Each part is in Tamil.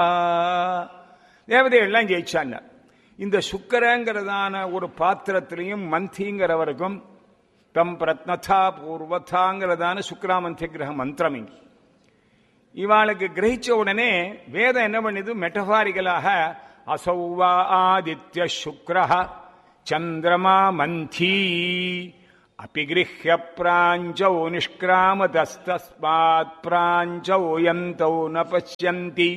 தேவதைகள்லாம் ஜெயிச்சாங்க இந்த சுக்கரங்கிறதான ஒரு பாத்திரத்திலையும் மந்திங்கிறவருக்கும் தம் பிரத்னதா பூர்வதாங்கிறதான சுக்ராமந்திய கிரக மந்திரம் இங்க இவாளுக்கு கிரகிச்ச உடனே வேதம் என்ன பண்ணுது மெட்டபாரிகளாக அசௌவா ஆதித்ய சுக்ர சந்திரமா மந்தி அபிகிருஹ்ய பிராஞ்சௌ நிஷ்கிராமதஸ்தஸ்மாத் பிராஞ்சௌ யந்தௌ ந பசியந்தி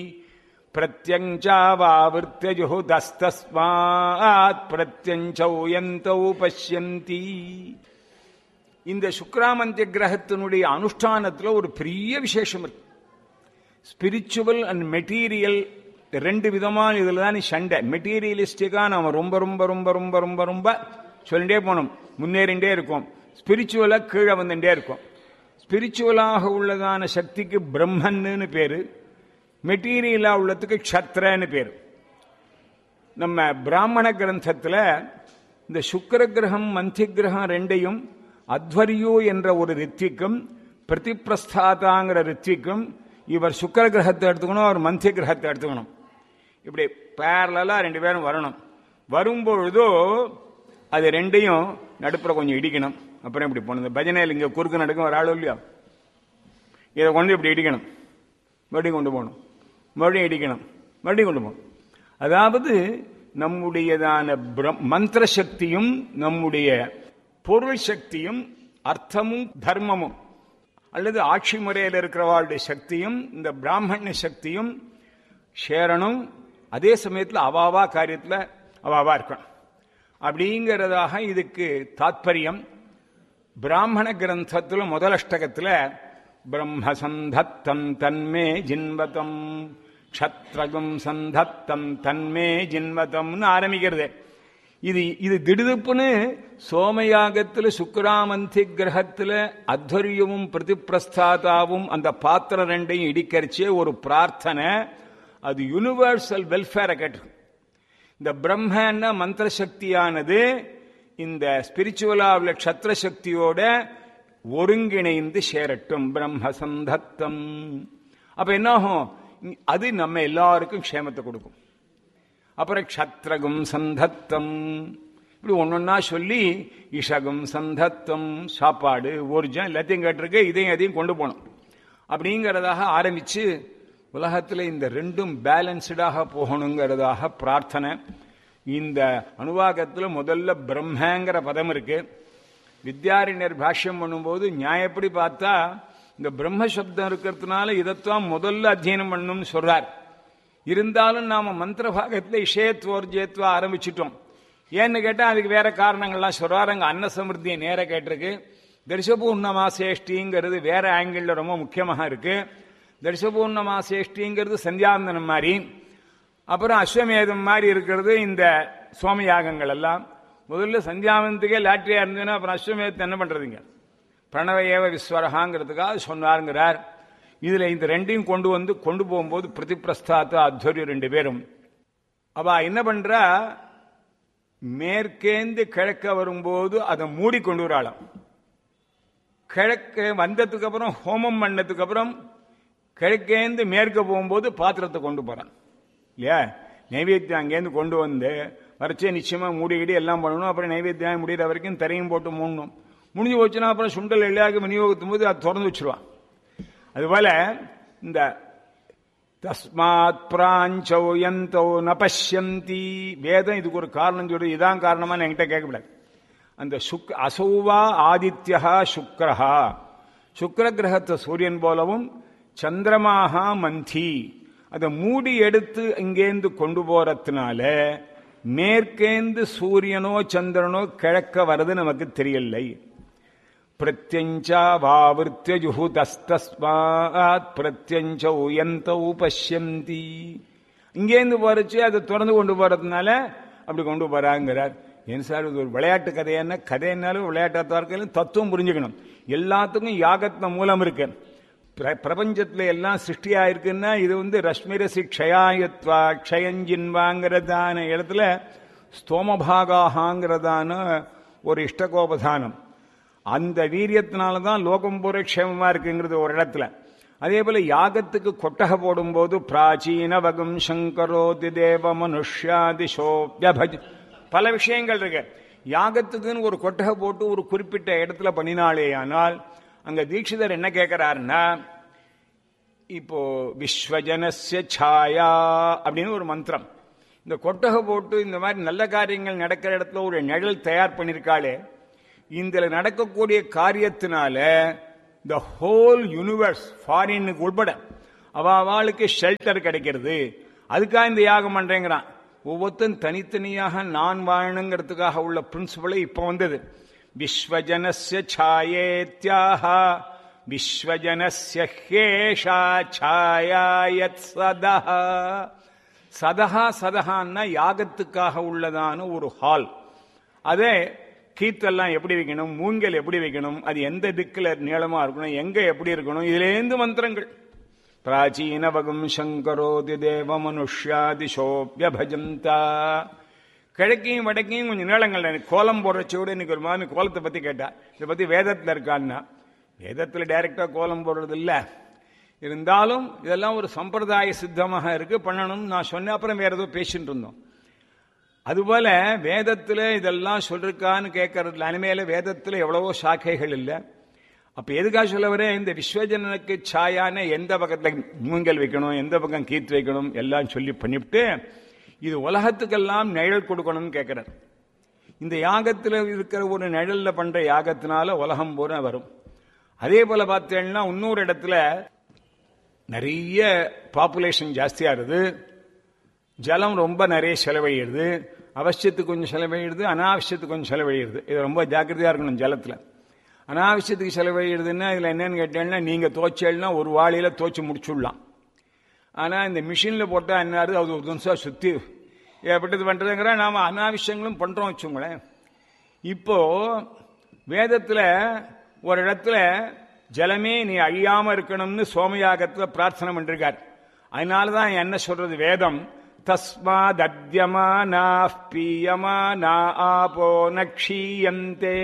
பிரத்யஞ்சாவாவிருத்தஜுதஸ்தஸ்மாத் பிரத்யஞ்சௌ யந்தௌ பசியந்தி இந்த சுக்ராமந்திய கிரகத்தினுடைய அனுஷ்டானத்துல ஒரு பெரிய விசேஷம் இருக்கு ஸ்பிரிச்சுவல் அண்ட் மெட்டீரியல் ரெண்டு விதமான இதுல தான் சண்டை மெட்டீரியலிஸ்டிக்கா நாம ரொம்ப ரொம்ப ரொம்ப ரொம்ப ரொம்ப ரொம்ப சொல்லிட்டே போனோம் முன்னேறிண்டே இருக்கும் ஸ்பிரிச்சுவலா கீழே வந்துட்டே இருக்கும் ஸ்பிரிச்சுவலாக உள்ளதான சக்திக்கு பிரம்மன்னு பேரு மெட்டீரியலா உள்ளதுக்கு க்ஷத்ரன்னு பேரு நம்ம பிராமண கிரந்தத்துல இந்த சுக்கர கிரகம் மந்தி கிரகம் ரெண்டையும் அத்வரியோ என்ற ஒரு ரித்விக்கும் பிரதிப்பிரஸ்தாதாங்கிற ரித்விக்கும் இவர் சுக்கர கிரகத்தை எடுத்துக்கணும் அவர் மந்திய கிரகத்தை எடுத்துக்கணும் இப்படி பேரலா ரெண்டு பேரும் வரணும் வரும்பொழுதோ அது ரெண்டையும் நடுப்புற கொஞ்சம் இடிக்கணும் அப்புறம் இப்படி போகணும் பஜனையில் இங்கே குறுக்கு நடக்கும் ஒரு ஆள் இல்லையா இதை கொண்டு இப்படி இடிக்கணும் மறுபடியும் கொண்டு போகணும் மறுபடியும் இடிக்கணும் மறுபடியும் கொண்டு போகணும் அதாவது நம்முடையதான மந்திர சக்தியும் நம்முடைய பொருள் சக்தியும் அர்த்தமும் தர்மமும் அல்லது ஆட்சி முறையில் இருக்கிறவாளுடைய சக்தியும் இந்த பிராமண சக்தியும் சேரணும் அதே சமயத்தில் அவாவா காரியத்தில் அவாவா இருக்கணும் அப்படிங்கிறதாக இதுக்கு தாத்பரியம் பிராமண கிரந்தத்தில் முதல் அஷ்டகத்தில் பிரம்ம சந்தத்தம் தன்மே ஜின்வதம் க்ஷத்ரகும் சந்தத்தம் தன்மே ஜின்வதம்னு ஆரம்பிக்கிறது இது இது திடுதுப்புன்னு சோமயாகத்துல சுக்கராமந்தி கிரகத்துல அத்வரியமும் பிரதிப்பிரஸ்தாதாவும் அந்த பாத்திரம் ரெண்டையும் இடிக்கரிச்சே ஒரு பிரார்த்தனை அது யூனிவர்சல் வெல்ஃபேரை கேட்டு இந்த பிரம்மன்னா மந்திர சக்தியானது இந்த ஸ்பிரிச்சுவலா உள்ள க்ஷத்ர சக்தியோட ஒருங்கிணைந்து சேரட்டும் பிரம்ம சந்தத்தம் அப்ப என்னாகும் அது நம்ம எல்லாருக்கும் க்ஷேமத்தை கொடுக்கும் அப்புறம் க்ஷத்ரகும் சந்தத்தம் இப்படி ஒன்னொன்னா சொல்லி இஷகும் சந்தத்தம் சாப்பாடு ஊர்ஜம் எல்லாத்தையும் கேட்டிருக்கு இதையும் அதையும் கொண்டு போனோம் அப்படிங்கிறதாக ஆரம்பிச்சு உலகத்தில் இந்த ரெண்டும் பேலன்ஸ்டாக போகணுங்கிறதாக பிரார்த்தனை இந்த அணுவாகத்தில் முதல்ல பிரம்மங்கிற பதம் இருக்கு வித்யாரண்யர் பாஷ்யம் பண்ணும்போது நியாயப்படி பார்த்தா இந்த பிரம்ம சப்தம் இருக்கிறதுனால இதைத்தான் முதல்ல அத்தியனம் பண்ணணும்னு சொல்றார் இருந்தாலும் நாம மந்திர பாகத்தில் இஷயத்வோர்ஜயத்வா ஆரம்பிச்சிட்டோம் ஏன்னு கேட்டா அதுக்கு வேற காரணங்கள்லாம் சொல்றாரு அங்க அன்ன சமிருத்தியை நேர கேட்டிருக்கு தரிசபூர்ணமாசேஷ்டிங்கிறது வேற ஆங்கிள் ரொம்ப முக்கியமாக இருக்கு தரிசபூர்ணமாசேஷ்டிங்கிறது சந்தியாந்தனம் மாதிரி அப்புறம் அஸ்வமேதம் மாதிரி இருக்கிறது இந்த சோமயாகங்கள் எல்லாம் முதல்ல சந்தியாவந்தத்துக்கே லாட்ரியா இருந்ததுன்னா அப்புறம் அஸ்வமேதத்தை என்ன பண்றதுங்க பிரணவ ஏவ விஸ்வரகாங்கிறதுக்காக சொன்னாருங்கிறார் இதுல இந்த ரெண்டையும் கொண்டு வந்து கொண்டு போகும்போது பிரதிப்பிரஸ்தாத்த அத்வரியம் ரெண்டு பேரும் அவ என்ன பண்றா மேற்கேந்து கிழக்க வரும்போது அதை மூடி கொண்டு வராளாம் கிழக்க வந்ததுக்கு அப்புறம் ஹோமம் பண்ணதுக்கு அப்புறம் கிழக்கேந்து மேற்க போகும்போது பாத்திரத்தை கொண்டு போறான் இல்லையா நைவேத்தியம் அங்கேருந்து கொண்டு வந்து வரைச்சே நிச்சயமா மூடிக்கிடி எல்லாம் பண்ணணும் அப்புறம் நைவேத்தியம் முடிகிற வரைக்கும் தரையும் போட்டு மூடணும் முடிஞ்சு போச்சுன்னா அப்புறம் சுண்டல் எல்லாருக்கும் விநியோகத்தும் போது அது திறந்து வச்சிருவான் அதுபோல இந்த தஸ்மாத் பிராஞ்சோ யந்தோ நபஷ்யந்தி வேதம் இதுக்கு ஒரு காரணம் சொல்லி இதான் காரணமா என்கிட்ட கேட்கக்கூடாது அந்த சுக் அசௌவா ஆதித்யா சுக்கரஹா சுக்கர கிரகத்தை சூரியன் போலவும் சந்திரமாகா மந்தி அதை மூடி எடுத்து இங்கேந்து கொண்டு போறதுனால மேற்கேந்து சூரியனோ சந்திரனோ கிழக்க வர்றது நமக்கு தெரியலை பிரத்யஞ்சாவாவிருத்தியுதஸ்தஸ்மாத் பிரத்யஞ்சௌ யந்தௌ பஷ்யந்தி இங்கேருந்து போறச்சு அதை திறந்து கொண்டு போறதுனால அப்படி கொண்டு போறாங்கிறார் ஏன் சார் இது ஒரு விளையாட்டு கதையான கதைனாலும் விளையாட்டாக இருக்கையிலும் தத்துவம் புரிஞ்சுக்கணும் எல்லாத்துக்கும் யாகத்ன மூலம் இருக்கு பிரபஞ்சத்துல எல்லாம் சிருஷ்டியா இருக்குன்னா இது வந்து ரஷ்மிரசி க்ஷயாயத்வா க்ஷயஞ்சின்வாங்கிறதான இடத்துல ஸ்தோமபாகாங்கிறதான ஒரு இஷ்டகோபதானம் அந்த வீரியத்தினால தான் லோகம் பூரா க்ஷேமமா இருக்குங்கிறது ஒரு இடத்துல அதே போல யாகத்துக்கு கொட்டகை போடும்போது பிராச்சீன வகம் சங்கரோதி தேவ மனுஷ்யாதிசோபியபஜ் பல விஷயங்கள் இருக்கு யாகத்துக்குன்னு ஒரு கொட்டகை போட்டு ஒரு குறிப்பிட்ட இடத்துல பண்ணினாலே ஆனால் அங்க தீட்சிதர் என்ன கேட்கிறாருன்னா இப்போ விஸ்வஜனஸ்ய சாயா அப்படின்னு ஒரு மந்திரம் இந்த கொட்டகை போட்டு இந்த மாதிரி நல்ல காரியங்கள் நடக்கிற இடத்துல ஒரு நிழல் தயார் பண்ணியிருக்காளே இந்த நடக்கக்கூடிய காரியத்தினால த ஹோல் யூனிவர்ஸ் ஃபாரினுக்கு உட்பட அவ அவளுக்கு ஷெல்டர் கிடைக்கிறது அதுக்காக இந்த யாகம் பண்றேங்கிறான் ஒவ்வொருத்தன் தனித்தனியாக நான் வாழணுங்கிறதுக்காக உள்ள பிரின்சிபலே இப்போ வந்தது விஸ்வஜனஸ்ய சாயேத்யாக விஸ்வஜனஸ்ய ஹேஷா சாயாயத் சதா சதஹா சதஹான்னா யாகத்துக்காக உள்ளதான ஒரு ஹால் அதே கீத்தெல்லாம் எப்படி வைக்கணும் மூங்கல் எப்படி வைக்கணும் அது எந்த திக்கில் நீளமா இருக்கணும் எங்க எப்படி இருக்கணும் இதுலேருந்து மந்திரங்கள் பிராச்சீன வகம் சங்கரோதி தேவ மனுஷ்யாதிசோபியபஜந்தா கிழக்கையும் வடக்கையும் கொஞ்சம் நீளங்கள் எனக்கு கோலம் போடுறச்சோட இன்னைக்கு ஒரு மாதிரி கோலத்தை பத்தி கேட்டா இதை பத்தி வேதத்தில் இருக்கான்னா வேதத்தில் டைரக்டா கோலம் போடுறது இல்லை இருந்தாலும் இதெல்லாம் ஒரு சம்பிரதாய சித்தமாக இருக்கு பண்ணணும் நான் சொன்ன அப்புறம் வேற ஏதோ பேசிட்டு இருந்தோம் அதுபோல வேதத்துல இதெல்லாம் சொல்லிருக்கான்னு கேட்கறதுல அனிமேல வேதத்துல எவ்வளவோ சாக்கைகள் இல்லை அப்ப எதுக்காக சொல்ல வரேன் இந்த விஸ்வஜனனுக்கு சாயான எந்த பக்கத்துல மூங்கல் வைக்கணும் எந்த பக்கம் கீத்து வைக்கணும் எல்லாம் சொல்லி பண்ணிவிட்டு இது உலகத்துக்கெல்லாம் நிழல் கொடுக்கணும்னு கேட்கிறார் இந்த யாகத்தில் இருக்கிற ஒரு நிழல்ல பண்ற யாகத்தினால உலகம் பூரா வரும் அதே போல பார்த்தேன்னா இன்னொரு இடத்துல நிறைய பாப்புலேஷன் ஜாஸ்தியா இருக்குது ஜலம் ரொம்ப நிறைய செலவழிடுது அவசியத்துக்கு கொஞ்சம் செலவழிடுது அனாவசியத்துக்கு கொஞ்சம் செலவழிடுது இது ரொம்ப ஜாக்கிரதையா இருக்கணும் ஜலத்துல அனாவசியத்துக்கு செலவழிடுதுன்னா இதுல என்னன்னு கேட்டேன்னா நீங்க தோச்சேன்னா ஒரு வாளியில தோச்சு முடிச்சுடலாம் ஆனா இந்த மிஷின்ல போட்டா என்ன ஆகுது அது ஒரு நிமிஷம் சுத்தி எப்படிது பண்றதுங்கிற நாம அனாவசியங்களும் பண்றோம் வச்சுங்களேன் இப்போ வேதத்துல ஒரு இடத்துல ஜலமே நீ அழியாம இருக்கணும்னு சோமயாகத்துல பிரார்த்தனை பண்ணிருக்கார் அதனாலதான் என்ன சொல்றது வேதம் தஸ்மாத் அத்தியமானா பீயமானா ஆபோ நக்ஷீயந்தே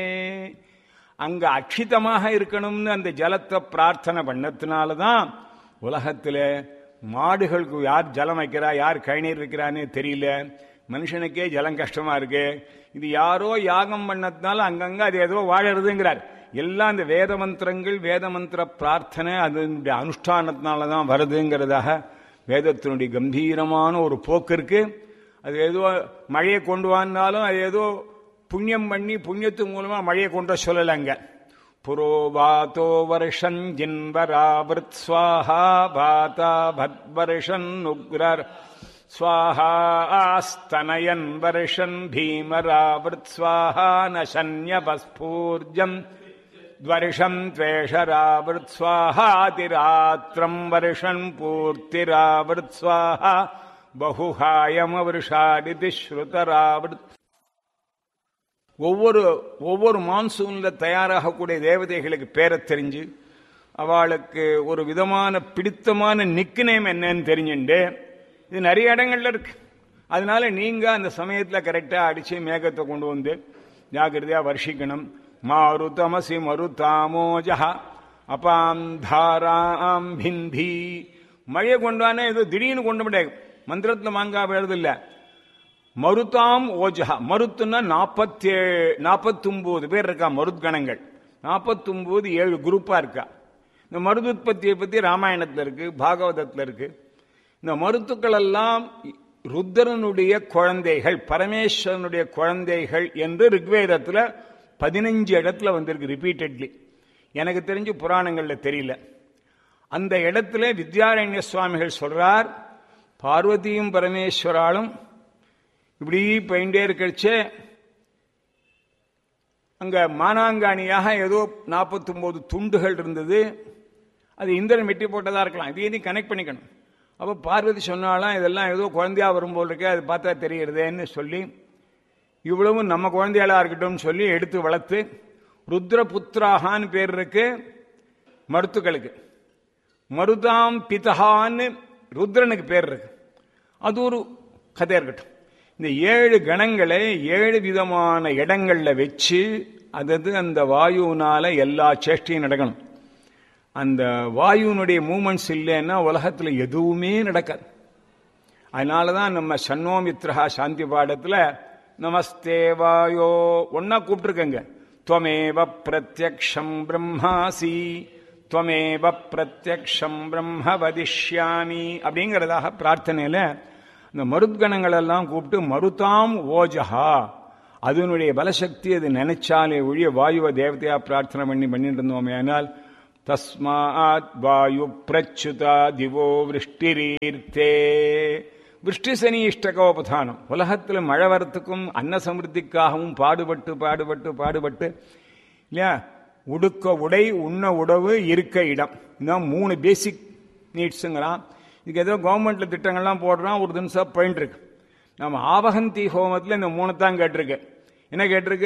அங்க அக்ஷிதமாக இருக்கணும்னு அந்த ஜலத்தை பிரார்த்தனை பண்ணதுனாலதான் உலகத்துல மாடுகளுக்கு யார் ஜலம் வைக்கிறா யார் கழிநீர் வைக்கிறான்னு தெரியல மனுஷனுக்கே ஜலம் கஷ்டமா இருக்கு இது யாரோ யாகம் பண்ணதுனால அங்கங்க அது ஏதோ வாழறதுங்கிறார் எல்லாம் இந்த வேத மந்திரங்கள் வேத மந்திர பிரார்த்தனை அதனுடைய அனுஷ்டானத்தினால தான் வருதுங்கிறதாக வேதத்தினுடைய கம்பீரமான ஒரு போக்கு இருக்கு அது ஏதோ மழையை கொண்டு வந்தாலும் அது ஏதோ புண்ணியம் பண்ணி புண்ணியத்து மூலமா மழையை கொண்டு சொல்லலைங்க புரோபாத்தோ வருஷன் ஜின்வராவிருத் ஸ்வாஹா பாதா பத்வர்ஷன் உக்ரர் ஸ்வாஹாஸ்தனயன் வருஷன் பீமராவிருத் ஸ்வாஹா நசன்யபஸ்பூர்ஜம் द्वर्षम् त्वेषरावृत् स्वाहातिरात्रम् वर्षन् पूर्तिरावृत् स्वाहा बहुहायमवृषादिति ஸ்ருதராவృத் ஒவ்வொரு ஒவ்வொரு மான்சூன்ல தயாராகக்கூடிய தேவதைகளுக்கு பேரை தெரிஞ்சு அவளுக்கு ஒரு விதமான பிடித்தமான நிக்கு நேம் என்னன்னு தெரிஞ்சுண்டு இது நிறைய இடங்கள்ல இருக்கு அதனால நீங்க அந்த சமயத்துல கரெக்டா அடிச்சு மேகத்தை கொண்டு வந்து ஜாகிரதையா வர்ஷிக்கணும் மாருதமசி மருதாமோஜ அபாம் தாராம் பிந்தி மழையை கொண்டானே ஏதோ திடீர்னு கொண்டு முடியாது மந்திரத்துல மாங்கா எழுதில்ல மருதாம் ஓஜஹா மருத்துன்னா நாற்பத்தி நாற்பத்தொன்பது பேர் இருக்கா மருத்கணங்கள் நாற்பத்தொன்பது ஏழு குரூப்பா இருக்கா இந்த மருதுத்பத்தியை பத்தி ராமாயணத்துல இருக்கு பாகவதத்துல இருக்கு இந்த மருத்துக்கள் எல்லாம் ருத்ரனுடைய குழந்தைகள் பரமேஸ்வரனுடைய குழந்தைகள் என்று ரிக்வேதத்துல பதினஞ்சு இடத்துல வந்திருக்கு ரிப்பீட்டட்லி எனக்கு தெரிஞ்சு புராணங்கள்ல தெரியல அந்த இடத்துல வித்யாரண்ய சுவாமிகள் சொல்றார் பார்வதியும் பரமேஸ்வராலும் இப்படி போயிட்டே இருக்கச்சே அங்க மானாங்காணியாக ஏதோ நாற்பத்தி ஒன்பது துண்டுகள் இருந்தது அது இந்திரன் வெட்டி போட்டதா இருக்கலாம் இதையும் கனெக்ட் பண்ணிக்கணும் அப்போ பார்வதி சொன்னாலாம் இதெல்லாம் ஏதோ குழந்தையா வரும்போது இருக்கு அது பார்த்தா தெரிகிறதேன்னு சொல்லி இவ்வளவும் நம்ம குழந்தைகளா இருக்கட்டும் சொல்லி எடுத்து வளர்த்து ருத்ரபுத்திராகான்னு பேர் இருக்கு மருத்துக்களுக்கு மருதாம் பிதஹான்னு ருத்ரனுக்கு பேர் இருக்கு அது ஒரு கதை இருக்கட்டும் இந்த ஏழு கணங்களை ஏழு விதமான இடங்கள்ல வச்சு அதது அந்த வாயுனால எல்லா சேஷ்டையும் நடக்கணும் அந்த வாயுனுடைய மூமெண்ட்ஸ் இல்லைன்னா உலகத்துல எதுவுமே நடக்காது அதனாலதான் நம்ம சன்னோமித்ரஹா சாந்தி பாடத்துல நமஸ்தே வாயோ ஒன்னா கூப்பிட்டுருக்கங்க துவமேவ பிரத்யக்ஷம் பிரம்மாசி துவமேவ பிரத்யக்ஷம் பிரம்ம வதிஷ்யாமி அப்படிங்கிறதாக பிரார்த்தனையில இந்த மருத்கணங்கள் எல்லாம் கூப்பிட்டு மருதாம் ஓஜஹா அதனுடைய பலசக்தி அது நினைச்சாலே ஒழிய வாயுவ தேவதையா பிரார்த்தனை பண்ணி பண்ணிட்டு இருந்தோமே ஆனால் தஸ்மாத் வாயு பிரச்சுதா திவோ விருஷ்டிரீர்த்தே விருஷ்டி சனி இஷ்டகோபதானம் உலகத்தில் மழை வரத்துக்கும் அன்ன சமிருத்திக்காகவும் பாடுபட்டு பாடுபட்டு பாடுபட்டு இல்லையா உடுக்க உடை உண்ண உணவு இருக்க இடம் இதான் மூணு பேசிக் நீட்ஸுங்கிறான் இதுக்கு ஏதோ கவர்மெண்ட்ல திட்டங்கள்லாம் போடுறான் ஒரு தினசா போயிட்டு இருக்கு நம்ம ஆவகந்தி ஹோமத்தில் இந்த மூணு தான் கேட்டிருக்கு என்ன கேட்டிருக்கு